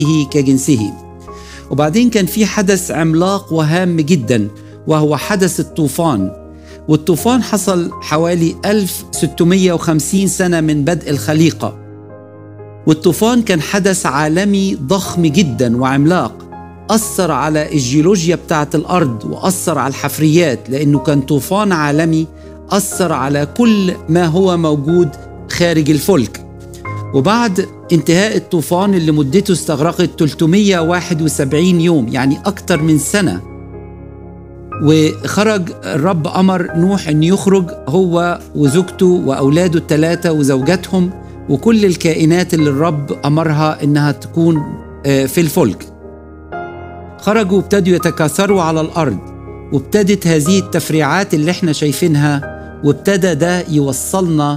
كجنسه وبعدين كان في حدث عملاق وهام جدا وهو حدث الطوفان والطوفان حصل حوالي 1650 سنة من بدء الخليقة والطوفان كان حدث عالمي ضخم جدا وعملاق أثر على الجيولوجيا بتاعة الأرض وأثر على الحفريات لأنه كان طوفان عالمي أثر على كل ما هو موجود خارج الفلك وبعد انتهاء الطوفان اللي مدته استغرقت 371 يوم يعني أكتر من سنة وخرج الرب أمر نوح أن يخرج هو وزوجته وأولاده الثلاثة وزوجاتهم وكل الكائنات اللي الرب أمرها إنها تكون في الفلك خرجوا وابتدوا يتكاثروا على الأرض وابتدت هذه التفريعات اللي احنا شايفينها وابتدى ده يوصلنا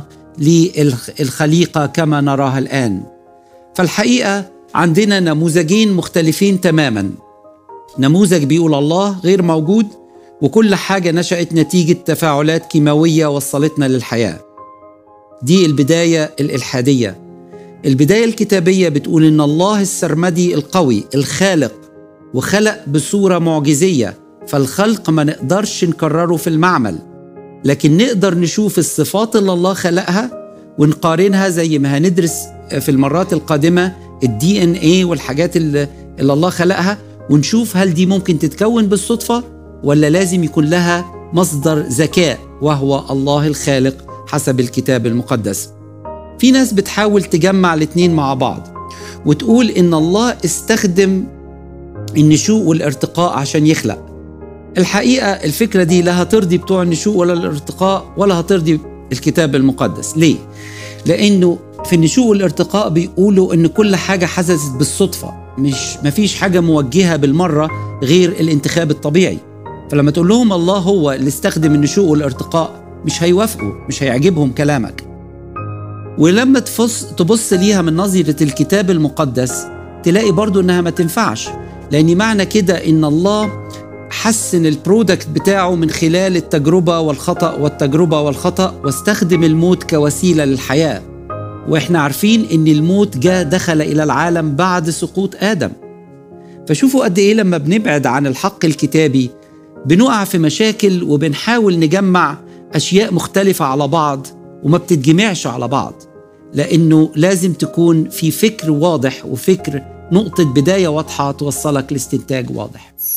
للخليقة كما نراها الآن فالحقيقة عندنا نموذجين مختلفين تماما نموذج بيقول الله غير موجود وكل حاجة نشأت نتيجة تفاعلات كيماوية وصلتنا للحياة دي البداية الإلحادية البداية الكتابية بتقول إن الله السرمدي القوي الخالق وخلق بصورة معجزية فالخلق ما نقدرش نكرره في المعمل لكن نقدر نشوف الصفات اللي الله خلقها ونقارنها زي ما هندرس في المرات القادمة الدي ان ايه والحاجات اللي, اللي الله خلقها ونشوف هل دي ممكن تتكون بالصدفة ولا لازم يكون لها مصدر ذكاء وهو الله الخالق حسب الكتاب المقدس في ناس بتحاول تجمع الاتنين مع بعض وتقول ان الله استخدم النشوء والارتقاء عشان يخلق الحقيقة الفكرة دي لا هترضي بتوع النشوء ولا الارتقاء ولا هترضي الكتاب المقدس ليه؟ لأنه في النشوء والارتقاء بيقولوا إن كل حاجة حدثت بالصدفة مش مفيش حاجة موجهة بالمرة غير الانتخاب الطبيعي فلما تقول لهم الله هو اللي استخدم النشوء والارتقاء مش هيوافقوا مش هيعجبهم كلامك ولما تفص تبص ليها من نظرة الكتاب المقدس تلاقي برضو إنها ما تنفعش لأن معنى كده إن الله حسن البرودكت بتاعه من خلال التجربة والخطأ والتجربة والخطأ واستخدم الموت كوسيلة للحياة واحنا عارفين ان الموت جاء دخل الى العالم بعد سقوط ادم فشوفوا قد ايه لما بنبعد عن الحق الكتابي بنقع في مشاكل وبنحاول نجمع اشياء مختلفة على بعض وما بتتجمعش على بعض لانه لازم تكون في فكر واضح وفكر نقطة بداية واضحة توصلك لاستنتاج واضح